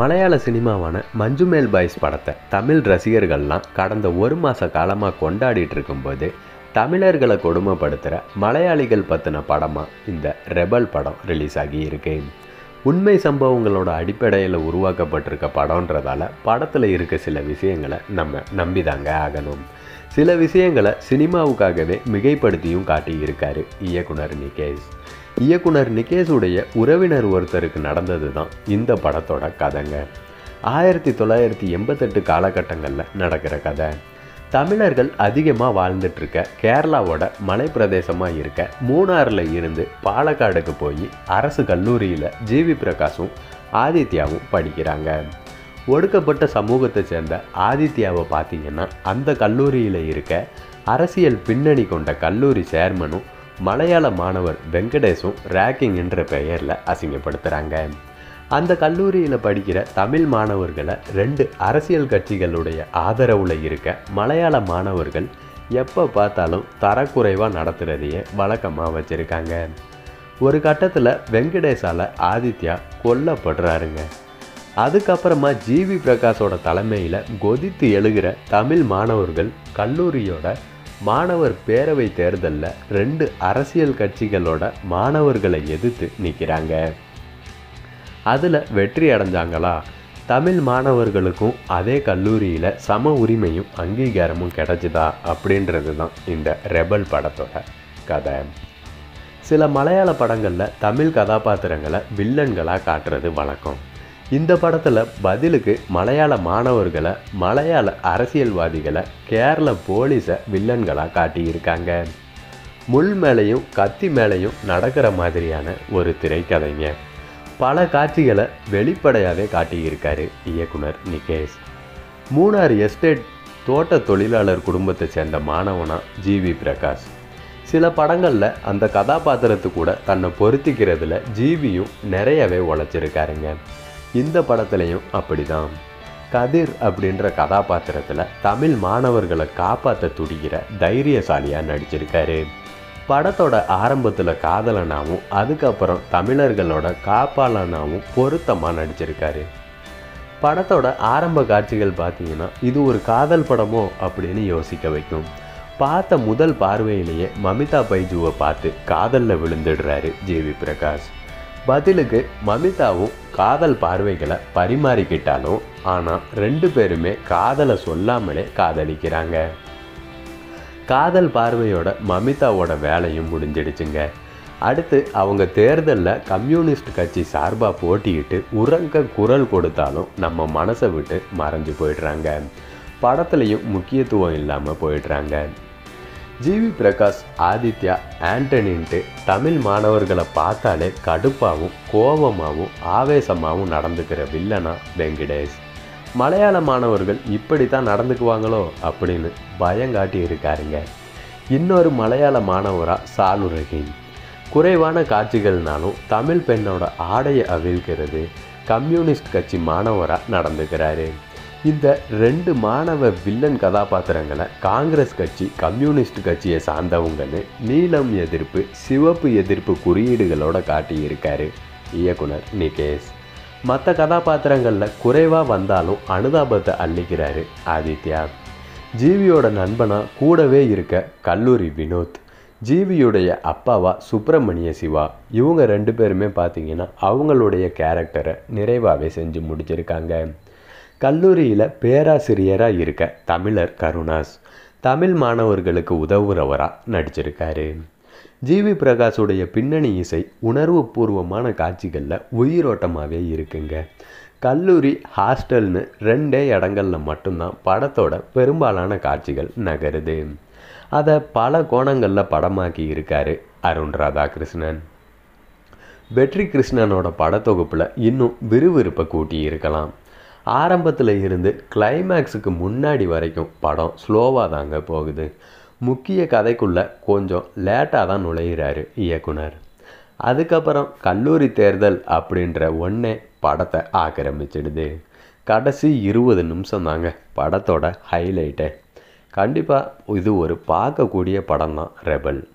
மலையாள சினிமாவான மஞ்சுமேல் பாய்ஸ் படத்தை தமிழ் ரசிகர்கள்லாம் கடந்த ஒரு மாத காலமாக கொண்டாடிட்டு இருக்கும்போது தமிழர்களை கொடுமைப்படுத்துகிற மலையாளிகள் பற்றின படமாக இந்த ரெபல் படம் ரிலீஸ் ஆகி இருக்கு உண்மை சம்பவங்களோட அடிப்படையில் உருவாக்கப்பட்டிருக்க படம்ன்றதால படத்தில் இருக்க சில விஷயங்களை நம்ம நம்பிதாங்க ஆகணும் சில விஷயங்களை சினிமாவுக்காகவே மிகைப்படுத்தியும் காட்டியிருக்காரு இயக்குனர் நிகேஷ் இயக்குனர் நிகேஷுடைய உறவினர் ஒருத்தருக்கு நடந்தது தான் இந்த படத்தோட கதைங்க ஆயிரத்தி தொள்ளாயிரத்தி எண்பத்தெட்டு காலகட்டங்களில் நடக்கிற கதை தமிழர்கள் அதிகமாக வாழ்ந்துட்டுருக்க கேரளாவோட மலைப்பிரதேசமாக இருக்க மூணாறில் இருந்து பாலக்காடுக்கு போய் அரசு கல்லூரியில் ஜிவி பிரகாஷும் ஆதித்யாவும் படிக்கிறாங்க ஒடுக்கப்பட்ட சமூகத்தை சேர்ந்த ஆதித்யாவை பார்த்தீங்கன்னா அந்த கல்லூரியில் இருக்க அரசியல் பின்னணி கொண்ட கல்லூரி சேர்மனும் மலையாள மாணவர் வெங்கடேஷும் ரேக்கிங் என்ற பெயரில் அசிங்கப்படுத்துகிறாங்க அந்த கல்லூரியில் படிக்கிற தமிழ் மாணவர்களை ரெண்டு அரசியல் கட்சிகளுடைய ஆதரவில் இருக்க மலையாள மாணவர்கள் எப்போ பார்த்தாலும் தரக்குறைவாக நடத்துகிறதையே வழக்கமாக வச்சுருக்காங்க ஒரு கட்டத்தில் வெங்கடேஷால் ஆதித்யா கொல்லப்படுறாருங்க அதுக்கப்புறமா ஜிவி பிரகாஷோட தலைமையில் கொதித்து எழுகிற தமிழ் மாணவர்கள் கல்லூரியோட மாணவர் பேரவை தேர்தலில் ரெண்டு அரசியல் கட்சிகளோட மாணவர்களை எதிர்த்து நிற்கிறாங்க அதில் வெற்றி அடைஞ்சாங்களா தமிழ் மாணவர்களுக்கும் அதே கல்லூரியில் சம உரிமையும் அங்கீகாரமும் கிடைச்சிதா அப்படின்றது தான் இந்த ரெபல் படத்தோட கதை சில மலையாள படங்களில் தமிழ் கதாபாத்திரங்களை வில்லன்களாக காட்டுறது வழக்கம் இந்த படத்தில் பதிலுக்கு மலையாள மாணவர்களை மலையாள அரசியல்வாதிகளை கேரள போலீஸை வில்லன்களாக காட்டியிருக்காங்க முள் மேலேயும் கத்தி மேலேயும் நடக்கிற மாதிரியான ஒரு திரைக்கதைங்க பல காட்சிகளை வெளிப்படையாகவே காட்டியிருக்காரு இயக்குனர் நிகேஷ் மூணார் எஸ்டேட் தோட்ட தொழிலாளர் குடும்பத்தை சேர்ந்த மாணவனா ஜிவி பிரகாஷ் சில படங்களில் அந்த கதாபாத்திரத்து கூட தன்னை பொருத்திக்கிறதுல ஜிவியும் நிறையவே உழைச்சிருக்காருங்க இந்த படத்துலையும் அப்படிதான் கதிர் அப்படின்ற கதாபாத்திரத்தில் தமிழ் மாணவர்களை காப்பாற்ற துடிக்கிற தைரியசாலியாக நடிச்சிருக்காரு படத்தோட ஆரம்பத்தில் காதலனாகவும் அதுக்கப்புறம் தமிழர்களோட காப்பாளனாகவும் பொருத்தமாக நடிச்சிருக்காரு படத்தோட ஆரம்ப காட்சிகள் பார்த்தீங்கன்னா இது ஒரு காதல் படமோ அப்படின்னு யோசிக்க வைக்கும் பார்த்த முதல் பார்வையிலேயே மமிதா பைஜுவை பார்த்து காதலில் விழுந்துடுறாரு ஜேவி பிரகாஷ் பதிலுக்கு மமிதாவும் காதல் பார்வைகளை பரிமாறிக்கிட்டாலும் ஆனால் ரெண்டு பேருமே காதலை சொல்லாமலே காதலிக்கிறாங்க காதல் பார்வையோட மமிதாவோட வேலையும் முடிஞ்சிடுச்சுங்க அடுத்து அவங்க தேர்தலில் கம்யூனிஸ்ட் கட்சி சார்பாக போட்டியிட்டு உறங்க குரல் கொடுத்தாலும் நம்ம மனசை விட்டு மறைஞ்சு போயிடுறாங்க படத்துலையும் முக்கியத்துவம் இல்லாமல் போயிடுறாங்க ஜிவி பிரகாஷ் ஆதித்யா ஆண்டனின்ட்டு தமிழ் மாணவர்களை பார்த்தாலே கடுப்பாகவும் கோபமாகவும் ஆவேசமாகவும் நடந்துக்கிற வில்லனா வெங்கடேஷ் மலையாள மாணவர்கள் இப்படி தான் நடந்துக்குவாங்களோ அப்படின்னு பயங்காட்டி இருக்காருங்க இன்னொரு மலையாள மாணவராக சாலு ரஹீம் குறைவான காட்சிகள்னாலும் தமிழ் பெண்ணோட ஆடையை அவிழ்க்கிறது கம்யூனிஸ்ட் கட்சி மாணவராக நடந்துக்கிறாரு இந்த ரெண்டு மாணவ வில்லன் கதாபாத்திரங்களை காங்கிரஸ் கட்சி கம்யூனிஸ்ட் கட்சியை சார்ந்தவங்கன்னு நீலம் எதிர்ப்பு சிவப்பு எதிர்ப்பு குறியீடுகளோட காட்டியிருக்காரு இயக்குனர் நிகேஷ் மற்ற கதாபாத்திரங்களில் குறைவாக வந்தாலும் அனுதாபத்தை அள்ளிக்கிறாரு ஆதித்யா ஜீவியோட நண்பனா கூடவே இருக்க கல்லூரி வினோத் ஜீவியுடைய அப்பாவா சுப்பிரமணிய சிவா இவங்க ரெண்டு பேருமே பார்த்தீங்கன்னா அவங்களுடைய கேரக்டரை நிறைவாகவே செஞ்சு முடிச்சிருக்காங்க கல்லூரியில் பேராசிரியராக இருக்க தமிழர் கருணாஸ் தமிழ் மாணவர்களுக்கு உதவுறவராக நடிச்சிருக்காரு ஜிவி பிரகாஷுடைய பின்னணி இசை உணர்வு பூர்வமான காட்சிகளில் உயிரோட்டமாகவே இருக்குங்க கல்லூரி ஹாஸ்டல்னு ரெண்டே இடங்களில் மட்டும்தான் படத்தோட பெரும்பாலான காட்சிகள் நகருது அதை பல கோணங்களில் படமாக்கி இருக்காரு அருண் ராதாகிருஷ்ணன் வெற்றி கிருஷ்ணனோட படத்தொகுப்பில் இன்னும் விறுவிறுப்பை கூட்டி இருக்கலாம் ஆரம்பத்தில் இருந்து கிளைமேக்ஸுக்கு முன்னாடி வரைக்கும் படம் ஸ்லோவாக தாங்க போகுது முக்கிய கதைக்குள்ளே கொஞ்சம் லேட்டாக தான் நுழையிறாரு இயக்குனர் அதுக்கப்புறம் கல்லூரி தேர்தல் அப்படின்ற ஒன்றே படத்தை ஆக்கிரமிச்சிடுது கடைசி இருபது நிமிஷம் தாங்க படத்தோட ஹைலைட்டு கண்டிப்பாக இது ஒரு பார்க்கக்கூடிய படம் தான் ரெபல்